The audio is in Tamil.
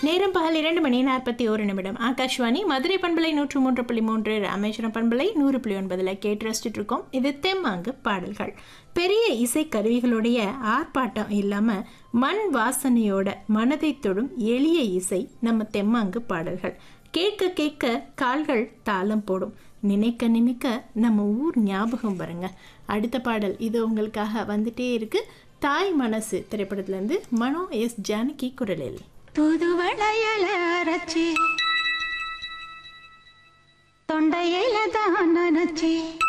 நேரம் பகல் இரண்டு மணி நாற்பத்தி ஒரு நிமிடம் ஆகாஷ்வாணி மதுரை பண்பலை நூற்று மூன்று புள்ளி மூன்று ராமேஸ்வரம் பண்பலை நூறு புள்ளி ஒன்பதில் கேட்டு ரசிச்சுட்டு இருக்கோம் இது தெம்மாங்கு பாடல்கள் பெரிய இசை கருவிகளுடைய ஆர்ப்பாட்டம் இல்லாமல் மண் வாசனையோட மனதை தொடும் எளிய இசை நம்ம தெம்மாங்கு பாடல்கள் கேட்க கேட்க கால்கள் தாளம் போடும் நினைக்க நினைக்க நம்ம ஊர் ஞாபகம் வருங்க அடுத்த பாடல் இது உங்களுக்காக வந்துட்டே இருக்கு தாய் மனசு திரைப்படத்திலேருந்து மனோ எஸ் ஜானகி குரலில் புது வளையல அரைச்சி தொண்டையில தான் நினைச்சி